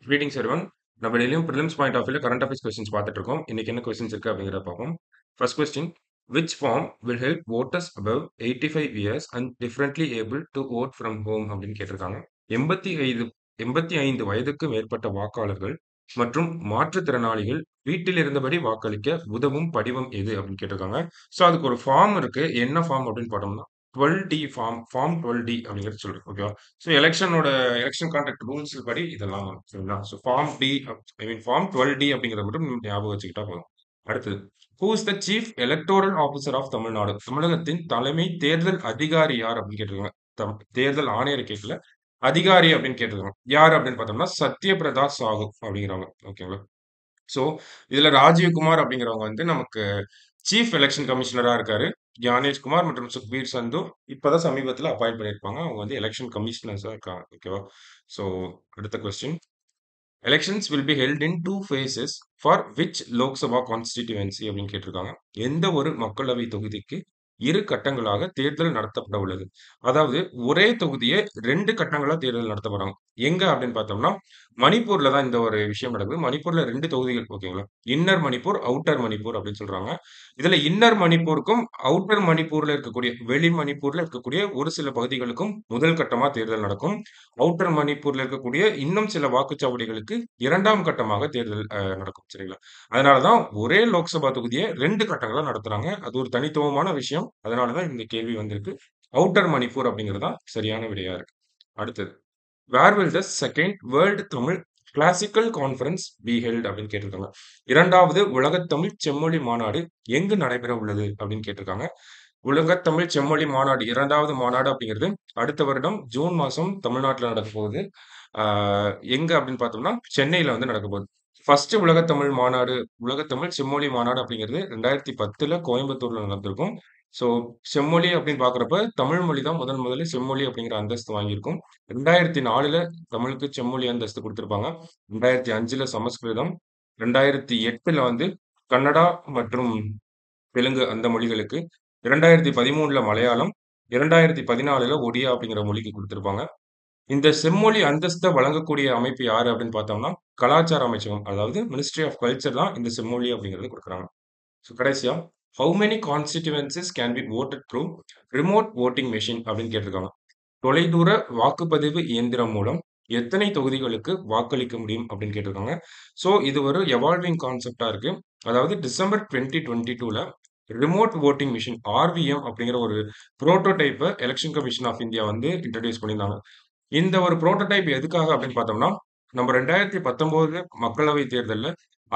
Greetings everyone. நம்ம டெய்லியும் prelims point of வியூல கரண்ட் அஃபேர்ஸ் கொஸ்டின்ஸ் பார்த்துட்டு இருக்கோம். இன்னைக்கு என்ன கொஸ்டின்ஸ் இருக்கு அப்படிங்கிறத பார்ப்போம். First question which form will help voters above 85 years and differently able to vote from home அப்படின்னு கேட்டிருக்காங்க. 85 85 வயதுக்கு மேற்பட்ட வாக்காளர்கள் மற்றும் மாற்றுத்திறனாளிகள் வீட்டில் இருந்தபடி வாக்களிக்க உதவும் படிவம் எது அப்படின்னு கேட்டிருக்காங்க. ஸோ அதுக்கு ஒரு ஃபார்ம் இருக்கு. என்ன ஃபார்ம் அப்படின்னு பார்த்தோம்னா 12டி ஃபார்ம் ஃபார்ம் 12டி அப்படிங்கிறது சொல்றேன். ஓகேவா? ஸோ எலக்ஷனோட எலக்ஷன் கான்டாக்ட் ரூல்ஸ் படி இதெல்லாம் வரும். சரிங்களா? ஸோ ஃபார்ம் டி ஐ மீன் ஃபார்ம் 12டி அப்படிங்கிறத மட்டும் ஞாபகம் வச்சுக்கிட்டா போதும். அடுத்தது who is the chief electoral officer of Tamil Nadu? தமிழகத்தின் தலைமை தேர்தல் அதிகாரி யார் அப்படின்னு கேட்டிருக்காங்க. தம் தேர்தல் ஆணையர் கேட்கல. அதிகாரி அப்படின்னு கேட்டிருக்காங்க. யார் அப்படின்னு பார்த்தோம்னா சத்யபிரதா சாஹூ அப்படிங்கிறவங்க. ஓகேங்களா? ஸோ இதுல ராஜீவ்குமார் அப்படிங்கிறவங்க வந்து நமக்கு சீஃப் எலக்ஷன் கமிஷனரா இருக்காரு. ஞானேஷ்குமார் மற்றும் சுக்பீர் சந்து இப்பதான் சமீபத்தில அப்பாயிண்ட் பண்ணியிருப்பாங்க. அவங்க வந்து எலக்ஷன் கமிஷனர்ஸா இருக்காங்க. ஓகேவா? ஸோ அடுத்த question எலக்ஷன்ஸ் will be held in 2 faces for which Lok Sabha கான்ஸ்டிட்யூவன்சி அப்படின்னு கேட்டிருக்காங்க. எந்த ஒரு மக்களவை தொகுதிக்கு இரு கட்டங்களாக தேர்தல் நடத்தப்பட உள்ளது. அதாவது ஒரே தொகுதிய 2 கட்டங்களா தேர்தல் நடத்த போறாங்க. எங்க அப்படின்னு பார்த்தோம்னா, மணிப்பூர்ல தான் இந்த ஒரு விஷயம் நடக்குது. மணிப்பூர்ல 2 தொகுதிகள் ஓகேங்களா? இன்னர் மணிப்பூர், அவுட்டர் மணிப்பூர் அப்படின்னு சொல்றாங்க. இதுல இன்னர் மணிப்பூருக்கும், அவுட்டர் மணிப்பூர்ல இருக்கக்கூடிய வெளி மணிப்பூர்ல இருக்கக்கூடிய ஒரு சில பகுதிகளுக்கும் முதல் கட்டமா தேர்தல் நடக்கும். அவுட்டர் மணிப்பூர்ல இருக்கக்கூடிய இன்னும் சில வாக்குச்சாவடிகளுக்கு 2ஆம் கட்டமாக தேர்தல் அ நடக்கும். சரிங்களா? அதனால தான் ஒரே லோக்சபா தொகுதிய 2 கட்டங்களா நடத்துறாங்க. அது ஒரு தனித்துவமான விஷயம். அதனால தான் இந்த கேள்வி வந்திருக்கு. அவுட்டர் மணிப்பூர் அப்படிங்கிறது தான் சரியான விடையா இருக்கு. அடுத்தது வேர் வில் த 2ண்ட் world Tamil classical conference be held அப்படின்னு கேட்டிருக்காங்க. 2வது உலகத் தமிழ் செம்மொழி மாநாடு எங்கு நடைபெற உள்ளது அப்படின்னு கேட்டிருக்காங்க. உலகத் தமிழ் செம்மொழி மாநாடு 2வது மாநாடு அப்படிங்கிறது அடுத்த வருடம் ஜூன் மாசம் தமிழ்நாட்டுல நடக்கப் போகுது. ஆ எங்க அப்படின்னு பார்த்தோம்னா, சென்னையில வந்து நடக்கப் போகுது. ஃபர்ஸ்ட் உலகத் தமிழ் மாநாடு உலகத் தமிழ் செம்மொழி மாநாடு அப்படிங்கிறது 2010ல கோயம்புத்தூர்ல நடந்திருக்கும். ஸோ செம்மொழி அப்படின்னு பார்க்கிறப்ப தமிழ் மொழி தான் முதன் முதலில் செம்மொழி அப்படிங்கிற அந்தஸ்து வாங்கியிருக்கும். 2004ல தமிழுக்கு செம்மொழி அந்தஸ்து குடுத்திருப்பாங்க. 2005ல சமஸ்கிருதம், 2008ல வந்து கன்னடா மற்றும் தெலுங்கு அந்த மொழிகளுக்கு, 2013ல மலையாளம், 2014ல ஒடியா அப்படிங்கிற மொழிக்கு குடுத்திருப்பாங்க. இந்த செம்மொழி அந்தஸ்த வழங்கக்கூடிய அமைப்பு யாரு அப்படின்னு பார்த்தோம்னா, கலாச்சார அமைச்சகம். அதாவது மினிஸ்ட்ரி ஆஃப் கல்ச்சர் தான் இந்த செம்மொழி அப்படிங்கிறத குடுக்குறாங்க. ஸோ கடைசியா how many constituencies can be voted through remote voting machine அப்படின்னு கேட்டிருக்காங்க. தொலைதூர வாக்குப்பதிவு இயந்திரம் மூலம் எத்தனை தொகுதிகளுக்கு வாக்களிக்க முடியும் அப்படின்னு கேட்டிருக்காங்க. ஸோ இது ஒரு எவால்விங் கான்செப்ட்டா இருக்கு. அதாவது டிசம்பர் 2022ல ரிமோட் வோட்டிங் மெஷின் ஆர்விஎம் அப்படிங்கிற ஒரு புரோட்டோடைப்ப எலக்ஷன் கமிஷன் ஆஃப் இந்தியா வந்து இன்ட்ரோடியூஸ் பண்ணியிருந்தாங்க. இந்த ஒரு புரோட்டோடைப் எதுக்காக அப்படின்னு பார்த்தோம்னா, நம்ம 2019 மக்களவை தேர்தல்ல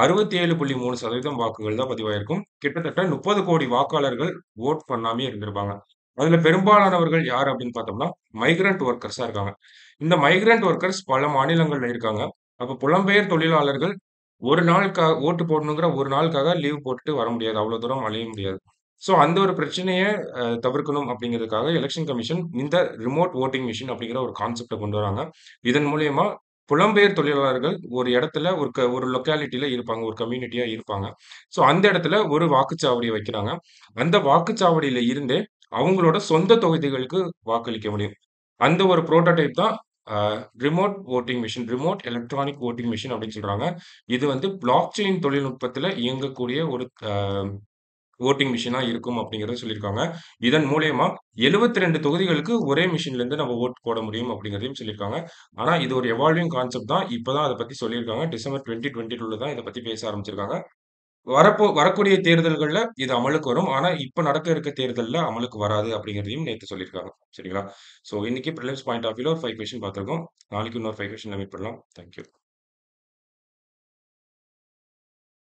67.3% வாக்குகள் தான் பதிவாயிருக்கும். கிட்டத்தட்ட 30 கோடி வாக்காளர்கள் வோட் பண்ணாமயே இருந்திருப்பாங்க. அதுல பெரும்பாலானவர்கள் யார் அப்படின்னு பார்த்தோம்னா, மைக்ரண்ட் வொர்க்கர்ஸா இருக்காங்க. இந்த மைக்ரண்ட் வொர்க்கர்ஸ் பல மாநிலங்கள்ல இருக்காங்க. அப்ப புலம்பெயர் தொழிலாளர்கள் ஒரு நாளுக்கா ஓட்டு போடணுங்கிற ஒரு நாளுக்காக லீவ் போட்டுட்டு வர முடியாது. அவ்வளவு தூரம் அலைய முடியாது. ஸோ அந்த ஒரு பிரச்சனைய அ தவிர்க்கணும் அப்படிங்கிறதுக்காக எலக்ஷன் கமிஷன் இந்த ரிமோட் வோட்டிங் மெஷின் அப்படிங்கிற ஒரு கான்செப்ட்ட கொண்டு வராங்க. இதன் மூலியமா புலம்பெயர் தொழிலாளர்கள் ஒரு இடத்துல ஒரு க ஒரு லொக்காலிட்டில இருப்பாங்க. ஒரு கம்யூனிட்டியா இருப்பாங்க. ஸோ அந்த இடத்துல ஒரு வாக்குச்சாவடிய வைக்கிறாங்க. அந்த வாக்குச்சாவடியில இருந்தே அவங்களோட சொந்த தொகுதிகளுக்கு வாக்களிக்க முடியும். அந்த ஒரு புரோட்டோடைப் தான் அ remote voting machine remote electronic voting machine அப்படின்னு சொல்றாங்க. இது வந்து பிளாக் செயின் தொழில்நுட்பத்தில இயங்கக்கூடிய ஒரு அ வோட்டிங் மெஷினா இருக்கும் அப்படிங்கிறத சொல்லியிருக்காங்க. இதன் மூலியமா 72 தொகுதிகளுக்கு ஒரே மெஷின்ல இருந்து நம்ம வோட் போட முடியும் அப்படிங்கிறதையும் சொல்லியிருக்காங்க. ஆனா இது ஒரு எவால்விங் கான்செப்ட் தான். இப்ப தான் அத பத்தி சொல்லியிருக்காங்க. டிசம்பர் 2022ல தான் இத பத்தி பேச ஆரம்பிச்சிருக்காங்க. வரப்போ வரக்கூடிய தேர்தல்கள்ல இது அமலுக்கு வரும். ஆனா இப்ப நடக்க இருக்க தேர்தல்ல அமலுக்கு வராது அப்படிங்கிறதையும் நேத்து சொல்லியிருக்காங்க. சரிங்களா? ஸோ இன்னைக்கு பிரிலிம்ஸ் பாயிண்ட் ஆஃப் வியூல ஒரு 5 கொஸ்டின் பார்த்திருக்கோம். நாளைக்கு இன்னொரு 5 கொஸ்டின்ல மீட் பண்ணலாம். Thank you.